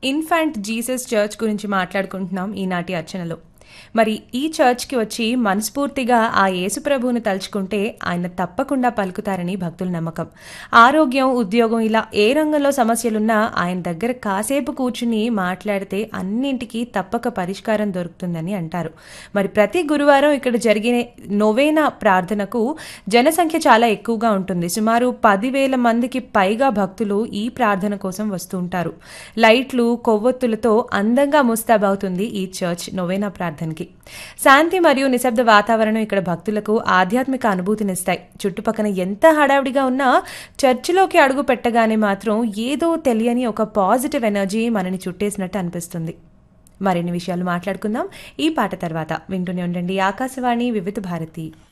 infant Jesus church గురించి మాట్లాడుకుంటున్నాం ఈనాటి అర్చనలో మరి ఈ చర్చ్కి వచ్చి మనస్ఫూర్తిగా ఆ యేసుప్రభువుని తలుచుకుంటే ఆయన తప్పకుండా పలుకుతారని భక్తుల నమ్మకం ఆరోగ్యం ఉద్యోగం ఇలా ఏ రంగంలో సమస్యలున్నా ఆయన దగ్గర కాసేపు కూర్చుని మాట్లాడితే అన్నింటికీ తప్పక పరిష్కారం దొరుకుతుందని అంటారు మరి ప్రతి గురువారం ఇక్కడ జరిగే నొవేనా ప్రార్థనకు జనసంఖ్య చాలా ఎక్కువగా ఉంటుంది సుమారు పదివేల మందికి పైగా భక్తులు ఈ ప్రార్థన కోసం వస్తూ ఉంటారు లైట్లు కొవ్వొత్తులతో అందంగా ముస్తాబవుతుంది ఈ చర్చ్ నొవేనా ప్రార్థనకి శాంతి మరియు నిశ్శబ్ద వాతావరణం ఇక్కడ భక్తులకు ఆధ్యాత్మిక అనుభూతినిస్తాయి చుట్టుపక్కల ఎంత హడావిడిగా ఉన్నా చర్చిలోకి అడుగు పెట్టగానే మాత్రం ఏదో తెలియని ఒక పాజిటివ్ ఎనర్జీ మనని చుట్టేసినట్టు అనిపిస్తుంది మరిన్ని విషయాలు మాట్లాడుకుందాం ఈ పాట తర్వాత వింటూనే ఉండండి ఆకాశవాణి వివిధ భారతి